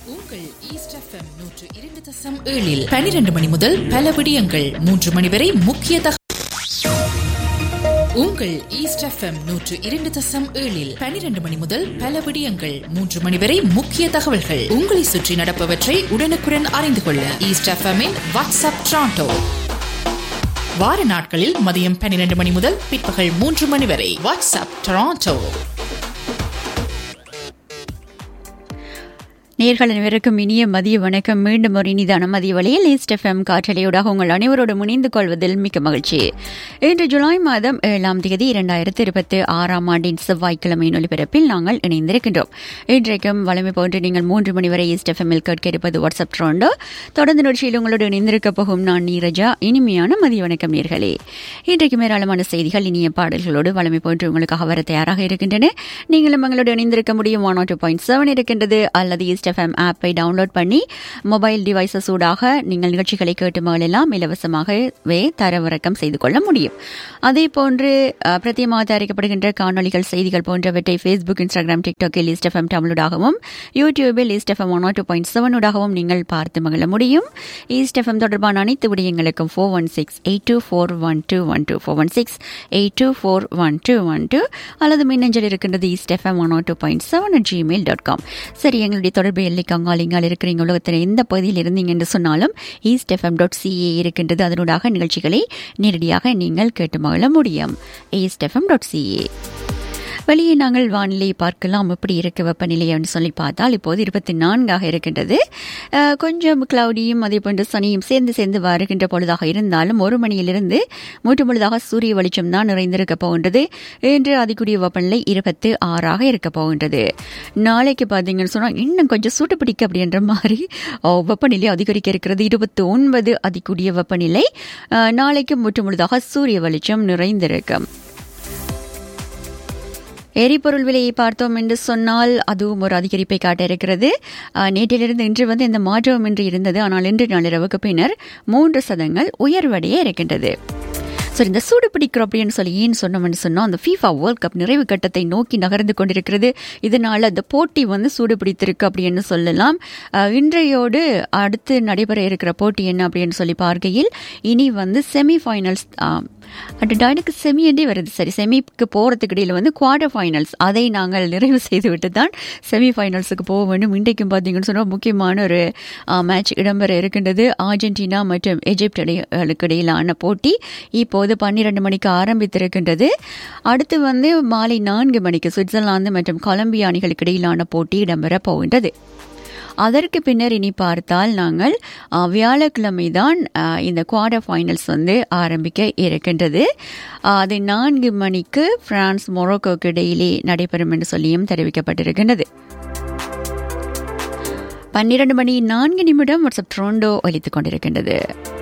உங்கள் east FM நூற்று இரண்டு தசம் ஏழில் பனிரெண்டு மணி முதல் பல விடயங்கள் மூன்று மணி வரை முக்கிய தக உங்கள் ஈஸ்ட் எஃப்எம் நூற்று இரண்டு தசம் ஏழில் பனிரெண்டு மணி முதல் பல விடயங்கள் மூன்று மணி வரை முக்கிய தகவல்கள் உங்களை சுற்றி நடப்பவற்றை உடனுக்குடன் அறிந்து கொள்ள ஈஸ்ட் எஃப்எம்மின் வாட்ஸ்அப் ட்ராண்டோ வார நாட்களில் மதியம் பன்னிரண்டு மணி முதல் பிற்பகல் மூன்று மணி வரை வாட்ஸ்அப் டொராண்டோ நேர்கள் அனைவருக்கும் இனிய மதிய வணக்கம் மீண்டும் ஒரு இனிதான மதிய வழியில் ஈஸ்ட் எஃப்எம் காற்றலையூடாக உங்கள் அனைவரோடு முனைந்து கொள்வதில் மிக்க மகிழ்ச்சி இன்று ஜூலை மாதம் ஏழாம் தேதி இரண்டாயிரத்தி இருபத்தி ஆறாம் ஆண்டின் செவ்வாய்க்கிழமையின் ஒலிபரப்பில் நாங்கள் இணைந்திருக்கின்றோம் இன்றைக்கும் வளமை போன்று நீங்கள் மூன்று மணி வரை ஈஸ்ட் எஃப்எம்மில் கேட்க இருப்பது வாட்ஸ்அப் ட்ரோண்டோ தொடர்ந்து நிகழ்ச்சியில் உங்களோடு இணைந்திருக்க போகும் நான் நீரஜா இனிமையான மதிய வணக்கம் நேர்களே இன்றைக்கு ஏராளமான செய்திகள் இனிய பாடல்களோடு வளமை போன்று உங்களுக்காக வர தயாராக இருக்கின்றன நீங்களும் எங்களோடு இணைந்திருக்க முடியும் ஒன் டூ பாயிண்ட் செவன் இருக்கின்றது அல்லது ஈஸ்ட் எஃப்எம் ஆப்பை டவுன்லோட் பண்ணி மொபைல் டிவைசஸ் ஊடாக நீங்கள் நிகழ்ச்சிகளை கேட்டு மகளெல்லாம் இலவசமாகவே தரவிறக்கம் செய்து கொள்ள முடியும் அதே போன்று அஹ், பிரத்யேகமாக தயாரிக்கப்படுகின்ற காணொலிகள் செய்திகள் போன்றவற்றை ஃபேஸ்புக் இன்ஸ்டாகிராம் டிக்டாக்கில் ஈஸ்ட் எஃப்எம் தமிழூடாகவும் யூடியூபில் East FM one two point seven ஊடாகவும் நீங்கள் பார்த்து மகிழ முடியும் ஈஸ்ட் எஃப்எம் தொடர்பான அனைத்து விடயங்களுக்கும் four one six eight two four one two one two four one six eight two four one two one two அல்லது மின்னஞ்சல் இருக்கின்றது East FM one two point seven Gmail dot com சரி எங்களுடைய தொடர்பு எல்லைக்கு அங்காளிங்கால் இருக்கிறீங்க உலகத்தில் எந்த பகுதியில் இருந்தீங்க என்று சொன்னாலும் ஈஸ்ட் எஃப்எம் டாட் சிஏ இருக்கின்றது அதனூடாக நிகழ்ச்சிகளை நேரடியாக நீங்கள் கேட்டு மகிழ முடியும் ஈஸ்ட் எஃப்எம் டாட் சிஏ வெளியே நாங்கள் வானிலை பார்க்கலாம் எப்படி இருக்கு வெப்பநிலை அப்படின்னு சொல்லி பார்த்தால் இப்போது இருபத்தி நான்காக இருக்கின்றது அஹ், கொஞ்சம் கிளவுடியும் அதே போன்று சனியும் சேர்ந்து சேர்ந்து வருகின்ற பொழுதாக இருந்தாலும் ஒரு மணியிலிருந்து மூன்று பொழுதாக சூரிய வெளிச்சம் தான் நிறைந்திருக்க போகின்றது இன்று அதிகூடிய வெப்பநிலை இருபத்தி ஆறாக இருக்க போகின்றது நாளைக்கு பார்த்தீங்கன்னு சொன்னால் இன்னும் கொஞ்சம் சூட்டு பிடிக்க அப்படின்ற மாதிரி அஹ், வெப்பநிலை அதிகரிக்க இருக்கிறது இருபத்தி ஒன்பது அதிகூடிய வெப்பநிலை அஹ், நாளைக்கு முற்று முழுதாக சூரிய வெளிச்சம் நிறைந்திருக்கும் எரிபொருள் விலையை பார்த்தோம் என்று சொன்னால் அதுவும் ஒரு அதிகரிப்பை காட்ட இருக்கிறது அஹ், நேற்றிலிருந்து இன்று வந்து இந்த மாற்றம் இன்று இருந்தது ஆனால் இன்று நள்ளிரவுக்கு பின்னர் மூன்று சதங்கள் உயர்வடைய இருக்கின்றது சரி இந்த சூடு பிடிக்கிறோம் அப்படின்னு சொல்லி ஏன் சொன்னோம்னு சொன்னோம் அந்த ஃபீஃபா வேர்ல்ட் கப் நிறைவு கட்டத்தை நோக்கி நகர்ந்து கொண்டிருக்கிறது இதனால அந்த போட்டி வந்து சூடு பிடித்திருக்கு அப்படின்னு சொல்லலாம் அஹ், இன்றையோடு அடுத்து நடைபெற இருக்கிற போட்டி என்ன அப்படின்னு சொல்லி பார்க்கையில் இனி வந்து செமி ஃபைனல்ஸ் அட் எனக்கு செமி என்றே வருது சரி செமிக்கு போகிறதுக்கு இடையில் வந்து குவார்டர் ஃபைனல்ஸ் அதை நாங்கள் நிறைவு செய்து விட்டு தான் செமி ஃபைனல்ஸுக்கு போக வேண்டும் இன்றைக்கும் பார்த்தீங்கன்னு சொன்னால் முக்கியமான ஒரு மேட்ச் இடம்பெற இருக்கின்றது அர்ஜென்டினா மற்றும் எஜிப்ட் இடைகளுக்கு இடையிலான போட்டி இப்போது பன்னிரண்டு மணிக்கு ஆரம்பித்திருக்கின்றது அடுத்து வந்து மாலை நான்கு மணிக்கு சுவிட்சர்லாந்து மற்றும் கொலம்பியா அணிகளுக்கு இடையிலான போட்டி இடம்பெற போகின்றது அதற்கு பின்னர் இனி பார்த்தால் நாங்கள் அஹ், வியாழக்கிழமை தான் அஹ், இந்த குவார்டர் ஃபைனல்ஸ் வந்து ஆரம்பிக்க இருக்கின்றது அஹ், அது நான்கு மணிக்கு பிரான்ஸ் மொரோக்கோக்கு இடையிலே நடைபெறும் என்று சொல்லியும் தெரிவிக்கப்பட்டிருக்கின்றது பன்னிரண்டு மணி நான்கு நிமிடம் வாட்ஸ்அப் ட்ரோண்டோ ஒலித்துக் கொண்டிருக்கின்றது